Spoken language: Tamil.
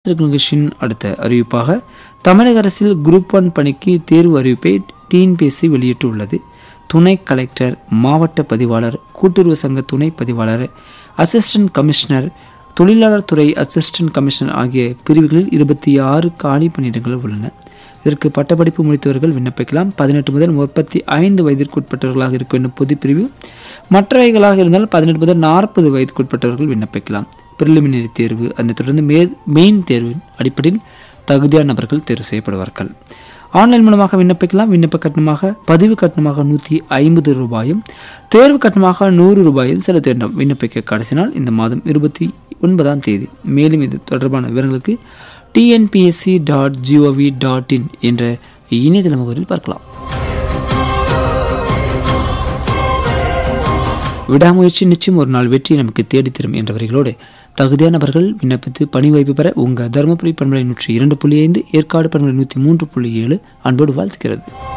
நிகழ்ச்சியின் அடுத்த அறிவிப்பாக தமிழக அரசில் குரூப் ஒன் பணிக்கு தேர்வு அறிவிப்பை டிஎன்பிஎஸ்சி வெளியிட்டுள்ளது துணை கலெக்டர் மாவட்ட பதிவாளர் கூட்டுறவு சங்க துணை பதிவாளர் அசிஸ்டன்ட் கமிஷனர் தொழிலாளர் துறை அசிஸ்டன்ட் கமிஷனர் ஆகிய பிரிவுகளில் இருபத்தி ஆறு காலி பணியிடங்கள் உள்ளன இதற்கு பட்டப்படிப்பு முடித்தவர்கள் விண்ணப்பிக்கலாம் பதினெட்டு முதல் முப்பத்தி ஐந்து வயதிற்குட்பட்டவர்களாக இருக்க வேண்டும் பொதுப்பிரிவு மற்றவைகளாக இருந்தால் பதினெட்டு முதல் நாற்பது வயதுக்குட்பட்டவர்கள் விண்ணப்பிக்கலாம் பிரிலிமினரி தேர்வு அதனைத் தொடர்ந்து மே மெயின் தேர்வின் அடிப்படையில் தகுதியான நபர்கள் தேர்வு செய்யப்படுவார்கள் ஆன்லைன் மூலமாக விண்ணப்பிக்கலாம் விண்ணப்ப கட்டணமாக பதிவு கட்டணமாக நூற்றி ஐம்பது ரூபாயும் தேர்வு கட்டணமாக நூறு ரூபாயும் செலுத்த வேண்டும் விண்ணப்பிக்க கடைசி நாள் இந்த மாதம் இருபத்தி ஒன்பதாம் தேதி மேலும் இது தொடர்பான விவரங்களுக்கு TNPSC dot GOV dot in என்ற இணையதள முகவரில் பார்க்கலாம் விடாமுயற்சி நிச்சயம் ஒரு நாள் வெற்றி நமக்கு தேடித்தரும் என்ற வரிகளோடு தகுதியானவர்கள் விண்ணப்பித்து பணி வாய்ப்பு பெற உங்கள் தருமபுரி பண்பலை நூற்றி இரண்டு புள்ளி ஐந்து ஏற்காடு பண்பலை நூற்றி மூன்று புள்ளி ஏழு அன்போடு வாழ்த்துகிறது